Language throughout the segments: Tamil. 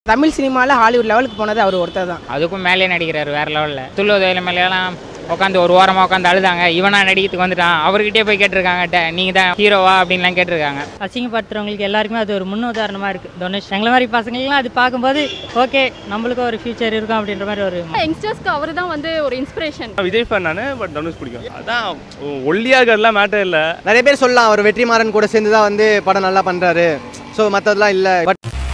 தமிழ் சினிமாவில் ஹாலிவுட் லெவலுக்கு போனது அவர் ஒருத்தர் தான் அதுக்கும் மேலே நடிக்கிறார் வேற லெவலில் துள்ளுவதையில மேலேலாம் உட்காந்து ஒரு ஓரமாக உட்காந்து அழுதாங்க இவனா நடிக்கிறதுக்கு வந்துட்டான் அவர்கிட்டயே போய் கேட்டிருக்காங்க நீங்கள் தான் ஹீரோவா அப்படின்லாம் கேட்டிருக்காங்க அசிங்கப்படுத்துறவங்களுக்கு எல்லாருக்குமே அது ஒரு முன்னுதாரணமாக இருக்குது தனுஷ் எங்களை மாதிரி பசங்களுக்குலாம் அது பார்க்கும்போது ஓகே நம்மளுக்கும் ஒரு ஃபியூச்சர் இருக்கும் அப்படின்ற மாதிரி ஒரு யங்ஸ்டர்ஸ்க்கு அவர் தான் வந்து ஒரு இன்ஸ்பிரேஷன் விஜய் ஃபேன் நான் பட் தனுஷ் பிடிக்கும் அதான் ஒல்லியாக இருக்கிறதுலாம் மேட்டர் இல்லை நிறைய பேர் சொல்லலாம் அவர் வெற்றிமாறன் கூட சேர்ந்து தான் வந்து படம் நல்லா பண்ணுறாரு ஸோ மற்றதெல்லாம் இல்லை பட்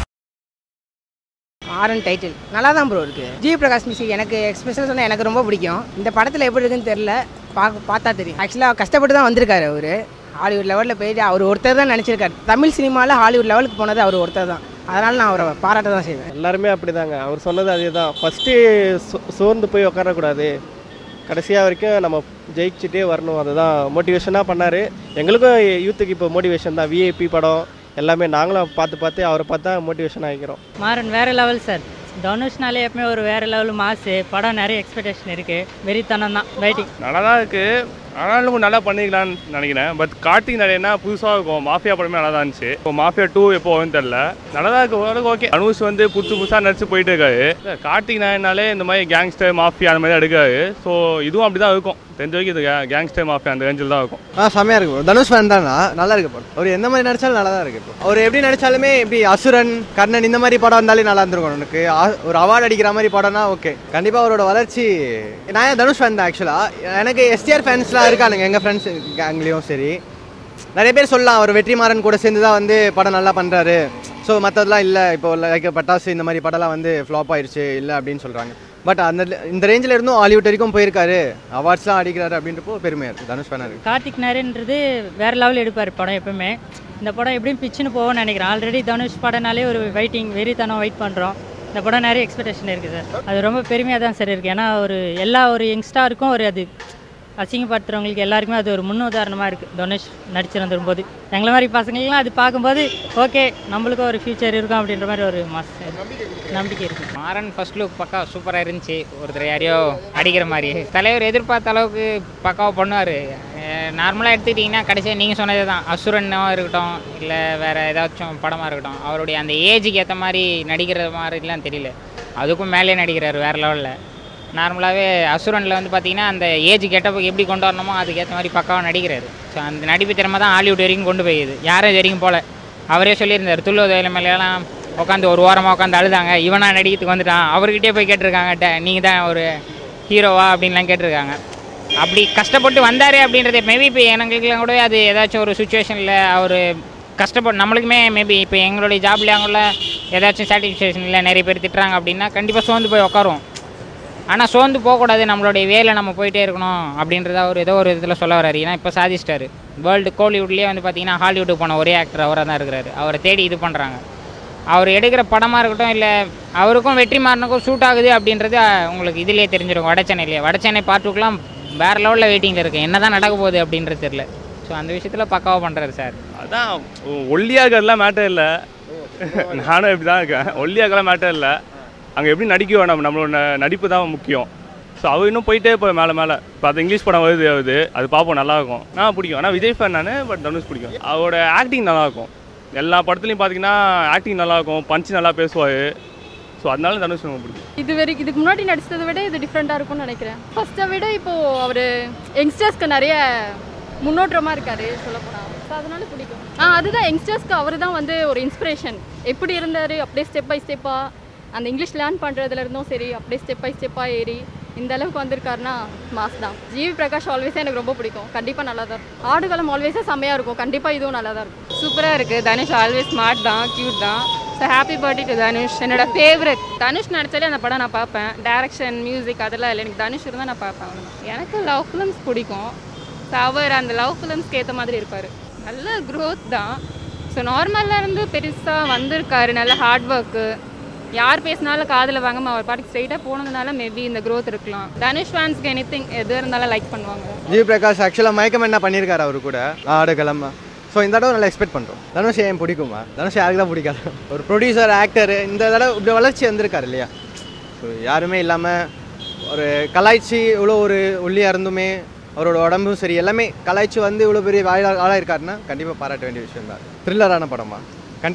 ஆரன் டைட்டில் நல்லா தான் ப்ரோ இருக்கு ஜி பிரகாஷ் மியூசிக் எனக்கு எக்ஸ்பெஷல் சொன்னால் எனக்கு ரொம்ப பிடிக்கும் இந்த படத்தில் எப்படி இருக்குன்னு தெரில பார்க்க பார்த்தா தெரியும் ஆக்சுவலாக கஷ்டப்பட்டு தான் வந்திருக்காரு அவர் ஹாலிவுட் லெவலில் போயிட்டு அவர் ஒருத்தர் தான் நினச்சிருக்காரு தமிழ் சினிமாவில் ஹாலிவுட் லெவலுக்கு போனது அவர் ஒருத்தர் தான் அதனால் நான் அவரை பாராட்ட தான் செய்வேன் எல்லாருமே அப்படிதாங்க அவர் சொன்னது அதே தான் ஃபஸ்ட்டு சோர்ந்து போய் உட்காரக்கூடாது கடைசியாக வரைக்கும் நம்ம ஜெயிச்சுட்டே வரணும் அதுதான் மோட்டிவேஷனாக பண்ணார் எங்களுக்கும் யூத்துக்கு இப்போ மோட்டிவேஷன் தான் விஐபி படம் எல்லாமே நாங்களும் பார்த்து பார்த்து அவரை பார்த்தா மோட்டிவேஷன் ஆகிக்கிறோம் மாறன் வேற லெவல் சார் தனுஷ்னாலே எப்பவுமே ஒரு வேற லெவல் மாசு படம் நிறைய எக்ஸ்பெக்டேஷன் இருக்குது வெறித்தனம் தான் வெயிட்டிங் நல்லா தான் இருக்குது ஆனாலும் கொஞ்சம் நல்லா பண்ணிக்கலாம்னு நினைக்கிறேன் பட் கார்த்திக் நிறையனா புதுசாக இருக்கும் மாஃபியா படமே நல்லா தான் இருந்துச்சு இப்போ மாஃபியா டூ எப்போ வரும்னு தெரில நல்லா தான் இருக்கு ஓரளவுக்கு ஓகே அனுஷ் வந்து புதுசு புதுசாக நடிச்சு போயிட்டு இருக்காரு இல்ல, கார்த்திக் நாயனாலே இந்த மாதிரி கேங்ஸ்டர் மாஃபியா அந்த மாதிரி எடுக்காரு ஸோ இதுவும் அப்படி தான் இருக்கும் தெரிஞ்ச வரைக்கும் இது கேங்ஸ்டர் மாஃபியா அந்த ரேஞ்சில் தான் இருக்கும் ஆ செம்மையாக இருக்கு bro. தனுஷ் ஃபேன் தானா நல்லா இருக்கு படம் அவர் எந்த மாதிரி நடிச்சாலும் நல்லா தான் இருக்கு bro. அவர் எப்படி நடிச்சாலுமே இப்படி அசுரன் கர்ணன் இந்த மாதிரி படம் வந்தாலே நல்லா இருந்திருக்கும் உனக்கு ஆ- ஒரு அவார்டு அடிக்கிற மாதிரி படம்னா ஓகே கண்டிப்பாக அவரோட வளர்ச்சி நான் ஏன் தனுஷ் ஃபேன் தான் ஆக்சுவலாக எனக்கு எஸ்டிஆர் ஃபேன்ஸ்லாம் இருக்கானுங்க எங்கள் ஃப்ரெண்ட்ஸ் கேங்லேயும் சரி நிறைய பேர் சொல்லலாம் அவர் வெற்றிமாறன் கூட சேர்ந்து தான் வந்து படம் நல்லா பண்ணுறாரு ஸோ மற்றதெல்லாம் இல்லை இப்போ லைக் பட்டாசு இந்த மாதிரி படம்லாம் வந்து ஃப்ளாப் ஆயிடுச்சு இல்லை அப்படின்னு சொல்கிறாங்க பட் அந்த இந்த ரேஞ்சில் இருந்தும் ஹாலிவுட் வரைக்கும் போயிருக்காரு அவார்ட்ஸ்லாம் அடிக்கிறாரு அப்படின்றப்போ பெருமையாக இருக்குது தனுஷ் ஃபேனாக இருக்குது கார்த்திக் நாரன்றது வேற லெவல் எடுப்பார் படம் எப்பவுமே இந்த படம் எப்படியும் பிச்சுன்னு போவோம்னு நினைக்கிறேன் ஆல்ரெடி தனுஷ் படம்னாலே ஒரு வெயிட்டிங் வெறித்தனம் வெயிட் பண்ணுறோம் இந்த படம் நிறைய எக்ஸ்பெக்டேஷன் இருக்குது சார் அது ரொம்ப பெருமையாக தான் சார் இருக்குது ஏன்னா ஒரு எல்லா ஒரு யங்ஸ்டாருக்கும் ஒரு அது அசிங்கப்படுத்துறவங்களுக்கு எல்லாருக்குமே அது ஒரு முன்னுதாரணமாக இருக்குது தனுஷ் நடிச்சிருந்துரும் போது எங்களை மாதிரி பசங்களுக்குலாம் அது பார்க்கும்போது ஓகே நம்மளுக்கும் ஒரு ஃபியூச்சர் இருக்கும் அப்படின்ற மாதிரி ஒரு மாஸ் நம்பிக்கை இருக்குது மாறன் ஃபர்ஸ்ட் லுக் பக்கா சூப்பராக இருந்துச்சு ஒருத்தர் யாரையோ அடிக்கிற மாதிரி தலைவர் எதிர்பார்த்த அளவுக்கு பக்காவாக பண்ணுவார் நார்மலாக எடுத்துக்கிட்டிங்கன்னா கடைசியாக நீங்கள் சொன்னது தான் அசுரனாக இருக்கட்டும் இல்லை வேறு ஏதாச்சும் படமாக இருக்கட்டும் அவருடைய அந்த ஏஜுக்கு ஏற்ற மாதிரி நடிக்கிற மாதிரிலாம் தெரியல அதுக்கும் மேலே நடிக்கிறார் வேறு லெவலில் நார்மலாகவே அசுரனில் வந்து பார்த்தீங்கன்னா அந்த ஏஜ் கெட்டப்புக்கு எப்படி கொண்டு வரணுமோ அதுக்கேற்ற மாதிரி பக்காவாக நடிக்கிறாரு ஸோ அந்த நடிப்பு திறமை தான் ஹாலிவுட் வரைக்கும் கொண்டு போயிடுது யாரும் இது வரைக்கும் போல அவரே சொல்லியிருந்தார் துள்ளுவதையில மேலேலாம் உட்காந்து ஒரு ஓரமாக உட்காந்து அழுதாங்க இவனா நடிக்கிறதுக்கு வந்துட்டான் அவர்கிட்டயே போய் கேட்டிருக்காங்க நீங்கள் தான் ஒரு ஹீரோவா அப்படின்லாம் கேட்டிருக்காங்க அப்படி கஷ்டப்பட்டு வந்தார் அப்படின்றது மேபி இப்போ எங்களுக்குலாம் கூட அது ஏதாச்சும் ஒரு சுச்சுவேஷனில் அவர் கஷ்டப்பட்டு நம்மளுக்குமே மேபி இப்போ எங்களுடைய ஜாப்ல அவங்கள ஏதாச்சும் சாட்டிஸ்ஃபேக்ஷன் இல்லை நிறைய பேர் திட்டுறாங்க அப்படின்னா கண்டிப்பாக சோர்ந்து போய் உட்காருவோம் ஆனால் சோர்ந்து போகக்கூடாது நம்மளுடைய வேலை நம்ம போயிட்டே இருக்கணும் அப்படின்றத அவர் ஏதோ ஒரு இதில் சொல்ல வராரு ஏன்னா இப்போ சாதிச்சிட்டாரு வேர்ல்டு கோலிவுட்லேயே வந்து பார்த்தீங்கன்னா ஹாலிவுட்டுக்கு போன ஒரே ஆக்டர் அவராக தான் இருக்கிறாரு அவரை தேடி இது பண்ணுறாங்க அவர் எடுக்கிற படமாக இருக்கட்டும் இல்லை அவருக்கும் வெற்றி மாறனுக்கும் சூட் ஆகுது அப்படின்றது அஹ், உங்களுக்கு இதிலே தெரிஞ்சிருக்கும் வட சென்னையிலே வட சென்னை பார்ட்டுக்கெலாம் வேறு லெவலில் வெயிட்டிங்கில் இருக்குது என்ன தான் நடக்க போகுது அப்படின்றது தெரில ஸோ அந்த விஷயத்தில் பக்காவாக பண்ணுறாரு சார் அதான் ஒல்லியாக இருக்கிறதுலாம் மேட்டர் இல்லை நானும் இப்படி தான் இருக்கேன் ஒல்லியாக இருக்கலாம் மேட்டர் இல்லை அங்கே எப்படி நடிக்க வேணும் நம்மளோட ந- நடிப்பு தான் முக்கியம் ஸோ அவர் இன்னும் போயிட்டே இப்போ மேலே மேலே இப்போ அது இங்கிலீஷ் படம் வருது வருது அது பார்ப்போம் நல்லாயிருக்கும் நான் பிடிக்கும் ஆனால் விஜய் ஃபேன் நான் பட் தனுஷ் பிடிக்கும் அவரோட ஆக்டிங் நல்லாயிருக்கும் எல்லா படத்துலையும் பார்த்தீங்கன்னா ஆக்டிங் நல்லாயிருக்கும் பஞ்சு நல்லா பேசுவார் ஸோ அதனால தனுஷ் ரொம்ப பிடிக்கும் இது வரைக்கும் இதுக்கு முன்னாடி நடிச்சதை விட இது டிஃப்ரெண்ட்டாக இருக்கும்னு நினைக்கிறேன் ஃபர்ஸ்ட்டை விட இப்போது அவர் யங்ஸ்டர்ஸ்க்கு நிறைய முன்னோட்டமாக இருக்காரு சொல்லப்போனால் ஸோ அதனால பிடிக்கும் ஆ அதுதான் யங்ஸ்டர்ஸ்க்கு அவர் தான் வந்து ஒரு இன்ஸ்பிரேஷன் எப்படி இருந்தார் அப்படியே ஸ்டெப் பை ஸ்டெப்பாக அந்த இங்கிலீஷ் லேர்ன் பண்ணுறதுல இருந்தும் சரி அப்படியே ஸ்டெப் பை ஸ்டெப்பாக ஏறி இந்த அளவுக்கு வந்திருக்காருன்னா மாஸ் தான் ஜிவி பிரகாஷ் ஆல்வேஸே எனக்கு ரொம்ப பிடிக்கும் கண்டிப்பாக நல்லா தான் இருக்கும் ஆடுகளம் ஆல்வேஸே செம்மையாக இருக்கும் கண்டிப்பாக இதுவும் நல்லா தான் இருக்கும் சூப்பராக இருக்குது தனுஷ் ஆல்வேஸ் ஸ்மார்ட் தான் க்யூட் தான் so happy birthday to Dhanush என்னோட ஃபேவரட் தனுஷ் நடிச்சாலே அந்த படம் நான் பார்ப்பேன் டேரக்ஷன் மியூசிக் அதெல்லாம் இல்லை எனக்கு தனுஷ் இருந்தால் நான் பார்ப்பேன் அவ்வளவுதான். எனக்கு லவ் ஃபிலிம்ஸ் பிடிக்கும் ஸோ அவர் அந்த லவ் ஃபிலிம்ஸ்க்கு ஏற்ற மாதிரி இருப்பார் நல்ல க்ரோத் தான் ஸோ நார்மலாக இருந்து பெருசாக வந்திருக்காரு நல்ல ஹார்ட் ஒர்க்கு யார் பேசினாலும் காதில் வாங்காம அவர் பாட்டுக்கு ஸ்ட்ரைட்டாக போனதுனால மேபி இந்த க்ரோத் இருக்கலாம் தனுஷ் ஃபேன்ஸ்க்கு எனி திங் எது இருந்தாலும் லைக் பண்ணுவாங்க ஜி பிரகாஷ் ஆக்சுவலாக மயக்கம் என்ன பண்ணியிருக்காரு அவரு கூட ஆடுகளம் ஸோ இந்த தடவை நல்லா எக்ஸ்பெக்ட் பண்ணுறோம் தனுஷ் ஏன் பிடிக்குமா தனுஷ் யாருக்கு தான் பிடிக்காது ஒரு ப்ரொடியூசர் ஆக்டர் இந்த தடவை இப்படி வளர்ச்சி வந்திருக்காரு இல்லையா ஸோ யாருமே இல்லாமல் ஒரு கலாய்ச்சி இவ்வளோ ஒரு ஒல்லியாக இருந்துமே அவரோட உடம்பும் சரி எல்லாமே கலாய்ச்சி வந்து இவ்வளோ பெரிய ஆளாக ஆளாக இருக்காருன்னா கண்டிப்பாக பாராட்ட வேண்டிய விஷயம் தான் த்ரில்லரான படமா கண்டிப்பாக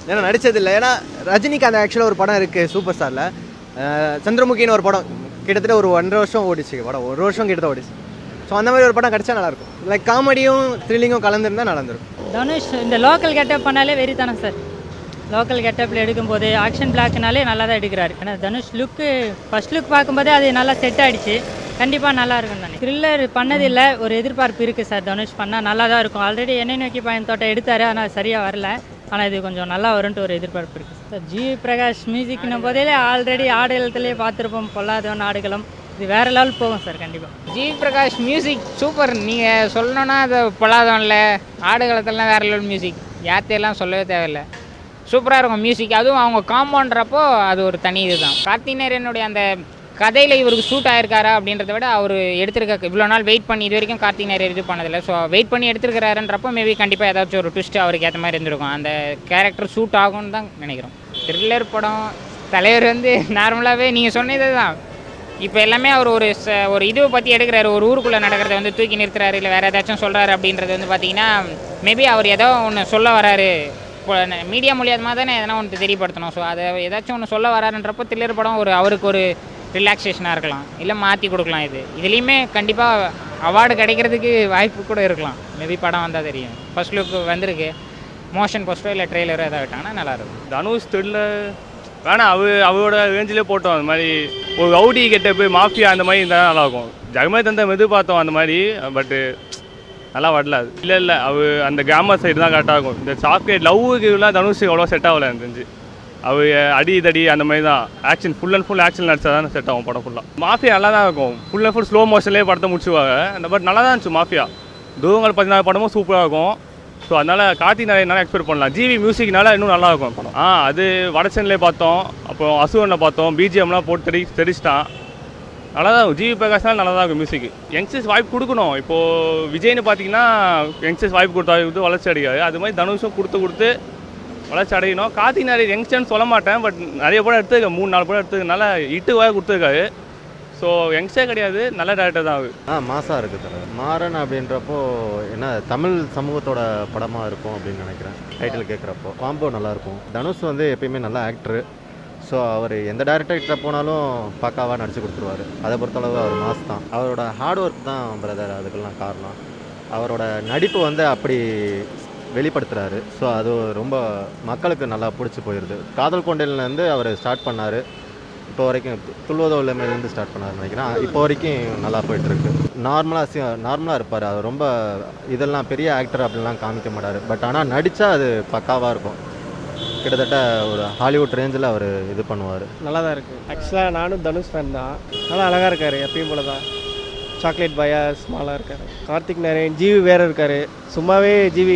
ஏன்னா நடிச்சதில்லை ஏன்னா ரஜினிகாந்த் ஆக்சுவலாக ஒரு படம் இருக்குது சூப்பர் ஸ்டாரில் சந்திரமுகின்னு ஒரு படம் கிட்டத்தட்ட ஒரு ஒன்றரை வருஷம் ஓடிச்சு படம் ஒரு வருஷம் கிட்டத்தட்ட ஓடிச்சு ஸோ அந்த மாதிரி ஒரு படம் கிடச்சா நல்லாயிருக்கும் லைக் காமெடியும் த்ரில்லிங்கும் கலந்துருந்தா நல்லா இருந்திருக்கும் தனுஷ் இந்த லோக்கல் கெட்டப் பண்ணாலே வெறித்தனம் சார் லோக்கல் கெட்டப்பில் எடுக்கும்போது ஆக்ஷன் பிளாக்னாலே நல்லா தான் எடுக்கிறாரு ஏன்னா தனுஷ் லுக்கு ஃபர்ஸ்ட் லுக் பார்க்கும்போதே அது நல்லா செட் ஆயிடுச்சு கண்டிப்பாக நல்லா இருக்கும் நான் த்ரில்லர் பண்ணதில்லை ஒரு எதிர்பார்ப்பு இருக்குது சார் தனுஷ் பண்ணால் நல்லா தான் இருக்கும் ஆல்ரெடி என்னை நோக்கி பயன் தோட்டம் எடுத்தார் ஆனால் சரியாக வரல ஆனால் இது கொஞ்சம் நல்லா வரும்ன்ட்டு ஒரு எதிர்பார்ப்பு இருக்குது சார் ஜி பிரகாஷ் மியூசிக்னும் போதே ஆல்ரெடி ஆடுகளத்திலே பார்த்துருப்போம் பொல்லாதவன் ஆடுகளம் இது வேறு லெவல் போகும் சார் கண்டிப்பாக ஜி பிரகாஷ் மியூசிக் சூப்பர் நீங்கள் சொல்லணும்னா அது பொல்லாதவன்ல ஆடுகளத்தெல்லாம் வேற லெவல் மியூசிக் யாத்தையெல்லாம் சொல்லவே தேவையில்லை சூப்பராக இருக்கும் மியூசிக் அதுவும் அவங்க காம்பவுண்ட்றப்போ அது ஒரு தனி இதுதான் கார்த்தினேயனுடைய அந்த கதையில் இவருக்கு சூட் ஆயிருக்காரா அப்படின்றத விட அவர் எடுத்திருக்க இவ்வளோ நாள் வெயிட் பண்ணி இது வரைக்கும் கார்த்திக் நேரியர் இது பண்ணதில்லை ஸோ வெயிட் பண்ணி எடுத்திருக்கிறாருன்றப்போ மேபி கண்டிப்பாக ஏதாச்சும் ஒரு ட்விஸ்ட் அவருக்கு ஏற்ற மாதிரி இருந்திருக்கும் அந்த கேரக்டர் சூட் ஆகும்னு தான் நினைக்கிறோம் த்ரில்லர் படம் தலைவர் வந்து நார்மலாகவே நீங்கள் சொன்னது தான் இப்போ எல்லாமே அவர் ஒரு ச- ஒரு இதுவை பற்றி எடுக்கிறாரு ஒரு ஊருக்குள்ளே நடக்கிறத வந்து தூக்கி நிறுத்துறாரு இல்லை வேறு ஏதாச்சும் சொல்கிறாரு அப்படின்றது வந்து பார்த்தீங்கன்னா மேபி அவர் ஏதோ ஒன்று சொல்ல வராரு இப்போ மீடியா மூலியமாக தானே எதனா ஒன்று தெரியப்படுத்தணும் ஸோ அதை ஏதாச்சும் ஒன்று சொல்ல வராருன்றப்போ தில்லர் படம் ஒரு அவருக்கு ஒரு ரிலாக்ஸேஷனாக இருக்கலாம் இல்லை மாற்றி கொடுக்கலாம் இது இதுலேயுமே கண்டிப்பாக அவார்டு கிடைக்கிறதுக்கு வாய்ப்பு கூட இருக்கலாம் மேபி படம் வந்தால் தெரியும் ஃபர்ஸ்ட் லுக் வந்திருக்கு மோஷன் போஸ்டோ இல்லை ட்ரெய்லரோ ஏதாவது விட்டாங்கன்னா நல்லாயிருக்கும் தனுஷ் தெரியல வேணாம் அவ அவரோட ரேஞ்சிலே போட்டோம் அந்த மாதிரி ஒரு ரவுடி கெட்டப்பு மாஃபியா அந்த மாதிரி இருந்தால் நல்லாயிருக்கும் ஜெகமே தந்த மெது பார்த்தோம் அந்த மாதிரி பட்டு நல்லா வரல அது இல்லை இல்லை அவ அந்த கிராமர் சைடு தான் கரெக்டாக இருக்கும் இந்த சாக்லேட் லவ்வுக்குலாம் தனுஷ் அவ்வளோ செட் ஆகல எனக்கு தெரிஞ்சு அவ அடி தடி அந்த மாதிரி தான் action full and full action நடிச்சா தான் செட் ஆகும் படம் ஃபுல்லாக மாஃபியா நல்லா தான் இருக்கும் ஃபுல் அண்ட் ஃபுல் ஸ்லோ மோஷன்லேயே படத்தை முடிச்சுவாங்க அந்த பட் நல்லா தான் இருந்துச்சு மாஃபியா தூரங்கள் பதினாறு படமும் சூப்பராக இருக்கும் ஸோ அதனால் கார்த்தி நிறைய நல்லா எக்ஸ்பெக்ட் பண்ணலாம் ஜிவி மியூசிக்னால இன்னும் நல்லா இருக்கும் படம் ஆ அது வடச்சென்னிலே பார்த்தோம் அப்புறம் அசுவனில் பார்த்தோம் பிஜிஎம்லாம் போட்டு தெரி தெரிச்சிட்டான் நல்லா தான் இருக்கும் ஜிவி பிரகாஷ்னால நல்லா தான் இருக்கும் மியூசிக் யங்ஸ்டர்ஸ் வாய்ப்பு கொடுக்கணும் இப்போது விஜய்னு பார்த்தீங்கன்னா யங்ஸ்டர்ஸ் வாய்ப்பு கொடுத்தா இது வளர்ச்சி அடையாது அது மாதிரி தனுஷும் கொடுத்து கொடுத்து வளர்ச்சி அடையணும் கார்த்திக் நிறைய யங்ஸ்டர்னு சொல்ல மாட்டேன் பட் நிறைய படம் எடுத்துருக்கேன் மூணு நாலு படம் எடுத்துருக்கனால இட்டு வாய் கொடுத்துருக்காரு ஸோ யங்ஸ்டர் கிடையாது நல்ல டேரக்டர் தான் அவர் ஆ மாசாக இருக்குது தலைவர் மாறன் அப்படின்றப்போ என்ன தமிழ் சமூகத்தோட படமாக இருக்கும் அப்படின்னு நினைக்கிறேன் டைட்டில் கேட்குறப்போ காம்போ நல்லாயிருக்கும் தனுஷ் வந்து எப்பயுமே நல்ல ஆக்டரு ஸோ அவர் எந்த டேரக்டர்கிட்ட போனாலும் பக்காவாக நடிச்சு கொடுத்துருவாரு அதை பொறுத்தளவு அவர் மாஸ் தான் அவரோட ஹார்ட் ஒர்க் தான் பிரதர் அதுக்கெல்லாம் காரணம் அவரோட நடிப்பு வந்து அப்படி வெளிப்படுத்துகிறாரு ஸோ அது ரொம்ப மக்களுக்கு நல்லா பிடிச்சி போயிடுது காதல் கொண்டையிலேருந்து அவர் ஸ்டார்ட் பண்ணார் இப்போ வரைக்கும் து- துள்ளுவதோ இருந்து ஸ்டார்ட் பண்ணார் நினைக்கிறேன் இப்போ வரைக்கும் நல்லா போயிட்டுருக்கு நார்மலாக நார்மலாக இருப்பார் அவர் ரொம்ப இதெல்லாம் பெரிய ஆக்டர் அப்படிலாம் காமிக்க மாட்டார் பட் ஆனால் நடித்தா அது பக்காவாக இருக்கும் கிட்டத்தட்ட ஒரு ஹாலிவுட் ரேஞ்சில் அவர் இது பண்ணுவார் நல்லா தான் இருக்குது ஆக்சுவலாக நானும் தனுஷ் ஃபேன் தான் நல்லா அழகாக இருக்கார் எப்பயும் போல தான் சாக்லேட் பயா ஸ்மாலாக இருக்கார் கார்த்திக் நரேன் ஜிவி வேறு இருக்கார் சும்மாவே ஜிவி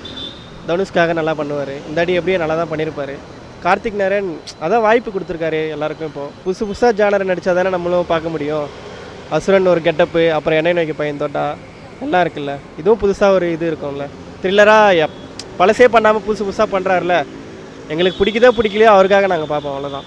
தனுஷ்காக நல்லா பண்ணுவார் இந்த அடி எப்படியே நல்லா தான் பண்ணியிருப்பார் கார்த்திக் நரேன் அதான் வாய்ப்பு கொடுத்துருக்காரு எல்லாருக்கும் இப்போது புதுசு புதுசாக ஜானர் நடித்தா தானே நம்மளும் பார்க்க முடியும் அசுரன் ஒரு கெட்டப்பு அப்புறம் எண்ணெய் நோக்கி பையன் தோட்டா எல்லாம் இருக்குல்ல இதுவும் புதுசாக ஒரு இது இருக்கும்ல த்ரில்லராக பழசே பண்ணாமல் புதுசு புதுசாக பண்ணுறாருல எங்களுக்கு பிடிக்குதோ பிடிக்கலையோ அவருக்காக நாங்கள் பார்ப்போம் அவ்வளோதான்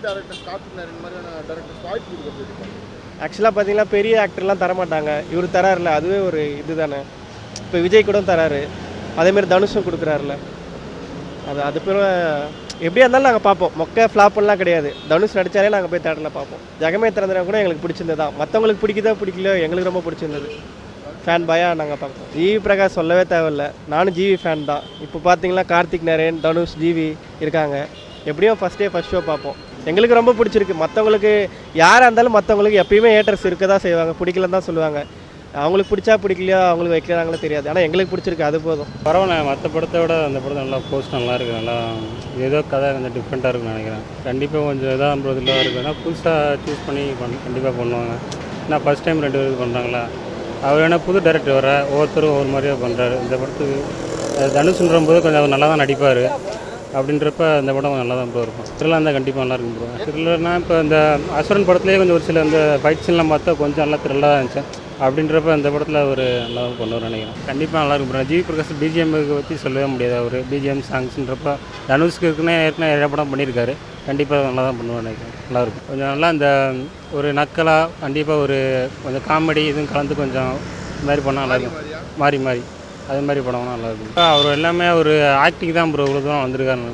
ஆக்சுவலாக பார்த்தீங்கன்னா பெரிய ஆக்டர்லாம் தர மாட்டாங்க இவர் தராருல அதுவே ஒரு இதுதானே இப்போ விஜய் கூட தராரு அதேமாரி தனுஷும் கொடுக்குறாருல அது அது பிறகு எப்படியா இருந்தாலும் நாங்கள் பார்ப்போம் மொக்க ஃப்ளாப்லாம் கிடையாது தனுஷ் நடித்தாலே நாங்கள் போய் தேட்டரில் பார்ப்போம் ஜெகமே திறந்தனா கூட எங்களுக்கு பிடிச்சிருந்தது தான் மற்றவங்களுக்கு பிடிக்குதோ பிடிக்கலையோ எங்களுக்கு ரொம்ப பிடிச்சிருந்தது ஃபேன் பாயா நாங்கள் பார்ப்போம் ஜிவி பிரகாஷ் சொல்லவே தேவையில்ல நானும் ஜிவி ஃபேன் தான் இப்போ பார்த்தீங்கன்னா கார்த்திக் நரேன் தனுஷ் ஜிவி இருக்காங்க எப்படியும் ஃபஸ்ட் டே ஃபஸ்ட் ஷோ பார்ப்போம் எங்களுக்கு ரொம்ப பிடிச்சிருக்கு மற்றவங்களுக்கு யாராக இருந்தாலும் மற்றவங்களுக்கு எப்பயுமே ஏட்டர்ஸ் இருக்க தான் செய்வாங்க பிடிக்கலன்னு தான் சொல்லுவாங்க அவங்களுக்கு பிடிச்சா பிடிக்கலையோ அவங்களுக்கு வைக்கிறாங்களோ தெரியாது ஆனால் எங்களுக்கு பிடிச்சிருக்கு அது போதும் பரவாயில்ல மற்ற படத்தை விட அந்த படத்தை நல்லா போஸ்ட் நல்லா இருக்கு நல்லா ஏதோ கதை கொஞ்சம் டிஃப்ரெண்ட்டாக இருக்குன்னு நினைக்கிறேன் கண்டிப்பாக கொஞ்சம் இதாக இதாக இருக்குன்னா புதுசாக சூஸ் பண்ணி பண்ண கண்டிப்பாக பண்ணுவாங்க ஏன்னா ஃபஸ்ட் டைம் ரெண்டு பேர் இது பண்ணுறாங்களா அவர் என்ன புது டைரக்டர் வர ஒவ்வொருத்தரும் ஒவ்வொரு மாதிரியாக பண்ணுறாரு இந்த படத்துக்கு அஹ் தனுஷ்ன்ற போது கொஞ்சம் அவர் நல்லா தான் நடிப்பார் அப்படின்றப்ப இந்த படம் கொஞ்சம் நல்லா தான் ப்ரோ இருக்கும் த்ரில்லாக இருந்தால் கண்டிப்பாக நல்லா இருக்கும் ப்ரோ த்ரில்லர்னா இப்போ இந்த அசுரன் படத்துலேயே கொஞ்சம் ஒரு சில அந்த ஃபைட் சீன்லாம் பார்த்தா கொஞ்சம் நல்லா த்ரில்லாக தான் இருந்துச்சு அப்படின்றப்ப இந்த படத்தில் அவர் நல்லா கொண்டு வர நினைக்கிறேன் கண்டிப்பாக நல்லா இருக்கும் ப்ரோ ஜிவி பிரகாஷ் பிஜிஎம்முக்கு பற்றி சொல்லவே முடியாது அவர் பிஜிஎம் சாங்ஸ்ன்றப்ப தனுஷ்க்கு இருக்குன்னே ஏற்கனவே நிறைய படம் பண்ணியிருக்காரு கண்டிப்பாக நல்லா தான் பண்ணுவார் நினைக்கிறேன் நல்லா இருக்கும் கொஞ்சம் நல்லா இந்த ஒரு நக்கலாக கண்டிப்பாக ஒரு கொஞ்சம் காமெடி இதுவும் கலந்து கொஞ்சம் இந்த மாதிரி பண்ணால் நல்லா இருக்கும் மாறி மாறி அது மாதிரி படம் நல்லா இருக்கும் அவர் எல்லாமே ஒரு ஆக்டிங் தான் ப்ரோ இவ்வளோ தூரம் வந்திருக்காரு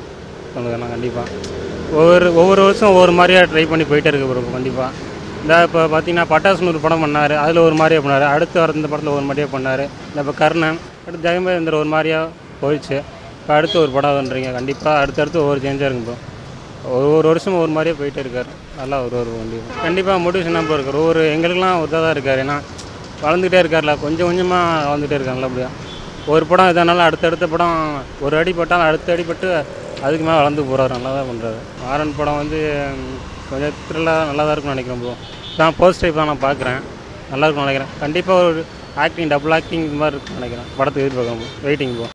தோணுது நான் கண்டிப்பாக ஒவ்வொரு ஒவ்வொரு வருஷம் ஒவ்வொரு மாதிரியாக ட்ரை பண்ணி போயிட்டே இருக்கு ப்ரோ கண்டிப்பாக இந்த இப்போ பார்த்தீங்கன்னா பட்டாசுன்னு ஒரு படம் பண்ணார் அதில் ஒரு மாதிரியாக பண்ணார் அடுத்து வர இந்த படத்தில் ஒரு மாதிரியாக பண்ணார் இந்த இப்போ கர்ணன் அடுத்து ஜெகமேந்திர ஒரு மாதிரியாக போயிடுச்சு இப்போ அடுத்து ஒரு படம் பண்ணுறீங்க கண்டிப்பாக அடுத்தடுத்து ஒவ்வொரு சேஞ்சாக இருக்கும் ப்ரோ ஒரு ஒரு வருஷம் ஒரு மாதிரியே போயிட்டே இருக்கார் நல்லா ஒரு ஒரு கண்டிப்பாக கண்டிப்பாக மோட்டிவேஷனாக இப்போ இருக்கார் ஒவ்வொரு எங்களுக்கெல்லாம் ஒரு இதாக தான் இருக்கார் ஏன்னா வளர்ந்துட்டே இருக்கார்ல கொஞ்சம் கொஞ்சமாக வளர்ந்துட்டே இருக்காங்களா அப்படியா ஒரு படம் எதனாலும் அடுத்தடுத்த படம் ஒரு அடி பட்டாலும் அடுத்த அடி பட்டு அதுக்கு மேலே வளர்ந்து போகிறாரு நல்லா தான் பண்ணுறாரு மாறன் படம் வந்து ம், கொஞ்சம் த்ரில்லாக நல்லா தான் இருக்கும்னு நினைக்கிறேன் ப்ரோ நான் ஃபர்ஸ்ட் டைப் தான் நான் பார்க்குறேன் நல்லா இருக்கும்னு நினைக்கிறேன் கண்டிப்பாக ஒரு ஆக்டிங் டபுள் ஆக்டிங் இது மாதிரி இருக்கும்னு நினைக்கிறேன் படத்துக்கு எதிர்பார்க்குறேன் வெயிட்டிங் ப்ரோ